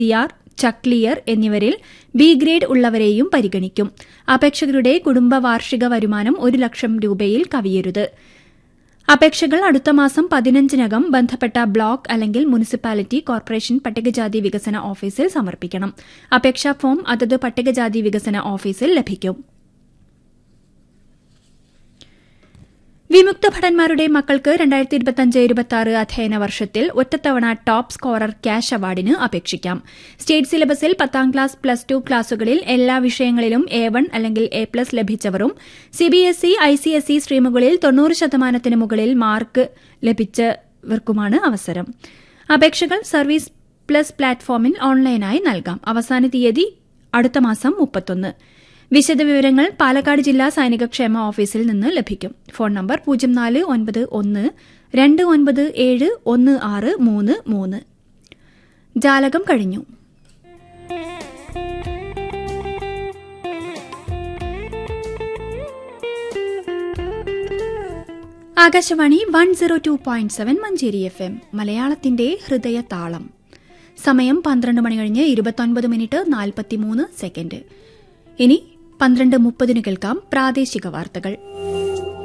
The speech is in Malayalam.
സിആർ ചക്ലിയർ എന്നിവരിൽ ബി ഗ്രേഡ് ഉള്ളവരെയും പരിഗണിക്കും അപേക്ഷകരുടെ കുടുംബ വാർഷിക വരുമാനം ഒരു ലക്ഷം രൂപയിൽ കവിയരുത് അപേക്ഷകൾ അടുത്ത മാസം പതിനഞ്ചിനകം ബന്ധപ്പെട്ട ബ്ലോക്ക് അല്ലെങ്കിൽ മുനിസിപ്പാലിറ്റി കോർപ്പറേഷൻ പട്ടികജാതി വികസന ഓഫീസിൽ സമർപ്പിക്കണം അപേക്ഷാ ഫോം അതത് പട്ടികജാതി വികസന ഓഫീസിൽ ലഭിക്കും വിമുക്ത ഭടന്മാരുടെ മക്കൾക്ക് രണ്ടായിരത്തി ഇരുപത്തിയഞ്ച് ഇരുപത്തിയാറ് അധ്യയന വർഷത്തിൽ ഒറ്റത്തവണ ടോപ്പ് സ്കോറർ ക്യാഷ് അവാർഡിന് അപേക്ഷിക്കാം സ്റ്റേറ്റ് സിലബസിൽ പത്താം ക്ലാസ് പ്ലസ് ടു ക്ലാസുകളിൽ എല്ലാ വിഷയങ്ങളിലും എ വൺ അല്ലെങ്കിൽ എ പ്ലസ് ലഭിച്ചവരും സിബിഎസ്ഇ ഐസിഎസ്ഇ സ്ട്രീമുകളിൽ തൊണ്ണൂറ് ശതമാനത്തിന് മുകളിൽ മാർക്ക് ലഭിച്ചവർക്കുമാണ് അവസരം അപേക്ഷകൾ സർവീസ് പ്ലസ് പ്ലാറ്റ്ഫോമിൽ ഓൺലൈനായി നൽകാം അവസാന തീയതി അടുത്ത മാസം മുപ്പത്തൊന്ന് വിശദവിവരങ്ങൾ പാലക്കാട് ജില്ലാ സൈനിക ക്ഷേമ ഓഫീസിൽ നിന്ന് ലഭിക്കും ഫോൺ നമ്പർ പൂജ്യം നാല് ഒൻപത് ഒന്ന് രണ്ട് ഒൻപത് ഏഴ് ഒന്ന് ആറ് മൂന്ന് മൂന്ന് ജാലകം കഴിഞ്ഞു Akashvani one zero two point seven Manjeri F M മലയാളത്തിന്റെ ഹൃദയ താളം സമയം പന്ത്രണ്ട് മണി കഴിഞ്ഞ് ഇരുപത്തൊൻപത് മിനിറ്റ് നാൽപ്പത്തിമൂന്ന് സെക്കൻഡ് ഇനി പന്ത്രണ്ട് മുപ്പതിന് കേൾക്കാം പ്രാദേശിക വാർത്തകൾ